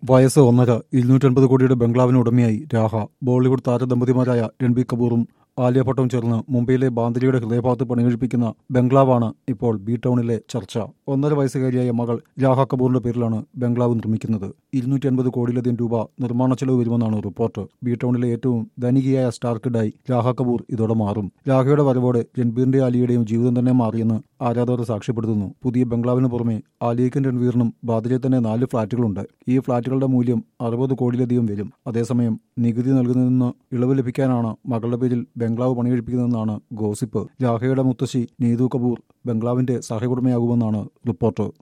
വയസ്സ് ഒന്നര ഇരുന്നൂറ്റൻപത് കോടിയുടെ ബംഗ്ലാവിന് ഉടമയായി രാഹ ബോളിവുഡ് താരദമ്പതിമാരായ രൺബീർ കപൂറും ആലിയ ഭട്ടും ചേർന്ന് മുംബൈയിലെ ബാന്തിരിയുടെ ഹൃദയഭാഗത്ത് പണികഴിപ്പിക്കുന്ന ബംഗ്ലാവാണ് ഇപ്പോൾ ബി ടൗണിലെ ചർച്ച ഒന്നര വയസ്സുകാരിയായ മകൾ രാഹ കപൂറിന്റെ പേരിലാണ് ബംഗ്ലാവ് നിർമ്മിക്കുന്നത് ഇരുന്നൂറ്റി അൻപത് കോടിയിലധികം രൂപ നിർമ്മാണ ചെലവ് വരുമെന്നാണ് റിപ്പോർട്ട് ബി ടൗണിലെ ഏറ്റവും ധനികയായ സ്റ്റാർ കിഡായി രാഹ കപൂർ ഇതോടെ മാറും രാഹയുടെ വരവോടെ രൺബീറിന്റെ ആലിയയുടെയും ജീവിതം തന്നെ മാറിയെന്ന് ആരാധകർ സാക്ഷ്യപ്പെടുത്തുന്നു പുതിയ ബംഗ്ലാവിന് പുറമെ ആലിയയ്ക്കും രൺവീറിനും ബാദ്രയിൽ തന്നെ നാല് ഫ്ളാറ്റുകളുണ്ട് ഈ ഫ്ളാറ്റുകളുടെ മൂല്യം അറുപത് കോടിയിലധികം വരും അതേസമയം നികുതി നൽകുന്നതിൽ നിന്ന് ഇളവ് ലഭിക്കാനാണ് മകളുടെ പേരിൽ ബംഗ്ലാവ് പണികഴിപ്പിക്കുന്നതെന്നാണ് ഗോസിപ്പ് രാഹയുടെ മുത്തശ്ശി നീതു കപൂർ ബംഗ്ലാവിന്റെ സഹകുടമയാകുമെന്നാണ് റിപ്പോർട്ട്